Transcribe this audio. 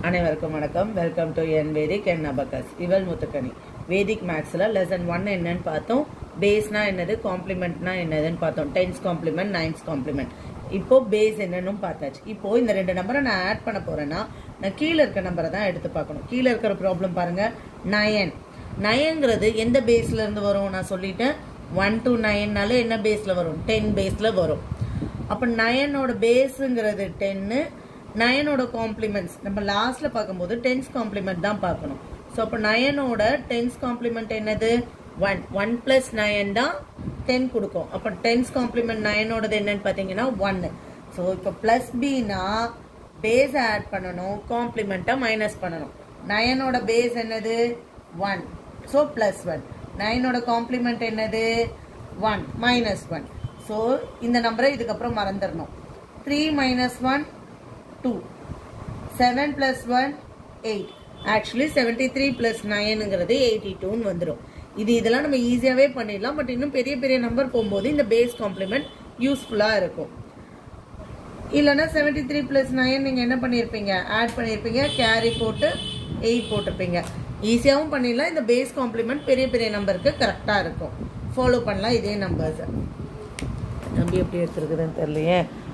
அனைவருக்கும் வணக்கம் welcome to என் வேதிக் என் அபகஸ் இவள் முத்துக்கணி வேதிக் மேக்ஸில் லெசன் ஒன் என்னன்னு பார்த்தோம் பேஸ்னா என்னது காம்ப்ளிமெண்ட்னா என்னதுன்னு பார்த்தோம் டென்ஸ் காம்ப்ளிமெண்ட் நைன்ஸ் காம்ப்ளிமெண்ட் இப்போ பேஸ் என்னன்னு பார்த்தாச்சு இப்போ இந்த ரெண்டு நம்பரை நான் ஆட் பண்ண போறேன்னா நான் கீழே இருக்க நம்பரை தான் எடுத்து பார்க்கணும் கீழே இருக்கிற ப்ராப்ளம் பாருங்க நயன் நயங்கிறது எந்த பேஸ்ல இருந்து வரும் நான் சொல்லிட்டேன் ஒன் டு நைன்னால என்ன பேஸ்ல வரும் டென் பேஸ்ல வரும் அப்போ நயனோட பேஸுங்கிறது டென்னு நயனோட காம்ப்ளிமெண்ட்ஸ் நம்ம லாஸ்ட்ல பார்க்கும்போது டென்ஸ் காம்ப்ளிமெண்ட் தான் பார்க்கணும் ஸோ அப்போ நயனோட டென்ஸ் காம்ப்ளிமெண்ட் என்னது ஒன் ஒன் பிளஸ் நயன் தான் டென் கொடுக்கும் அப்போ டென்ஸ் காம்ப்ளிமெண்ட் நயனோடது என்னன்னு பார்த்தீங்கன்னா ஒன்னு ஸோ இப்போ பிளஸ் பினா பேஸ் ஆட் பண்ணணும் காம்ப்ளிமெண்ட்டை மைனஸ் பண்ணணும் நயனோட பேஸ் என்னது ஒன் ஸோ பிளஸ் ஒன் நைனோட காம்ப்ளிமெண்ட் என்னது ஒன் மைனஸ் ஒன் ஸோ இந்த நம்பரை இதுக்கப்புறம் மறந்துடணும் three minus one two seven plus one eight actually seventy three plus நைனுங்கிறது எயிட்டி டூன்னு வந்துடும் இது இதெல்லாம் நம்ம ஈஸியாகவே பண்ணிடலாம் பட் இன்னும் பெரிய பெரிய நம்பர் போகும்போது இந்த பேஸ் காம்ப்ளிமெண்ட் யூஸ்ஃபுல்லாக இருக்கும் இல்லைன்னா செவன்டி த்ரீ ப்ளஸ் நைன் நீங்கள் என்ன பண்ணியிருப்பீங்க ஆட் பண்ணியிருப்பீங்க கேரி போட்டு எயிட் போட்டிருப்பீங்க ஈஸியாகவும் பண்ணிடலாம் இந்த பேஸ் காம்ப்ளிமெண்ட் பெரிய பெரிய நம்பருக்கு கரெக்டாக இருக்கும் ஃபாலோ பண்ணலாம் இதே நம்பர்ஸை நம்பி எப்படி எடுத்துருக்குதுன்னு தெரியலையே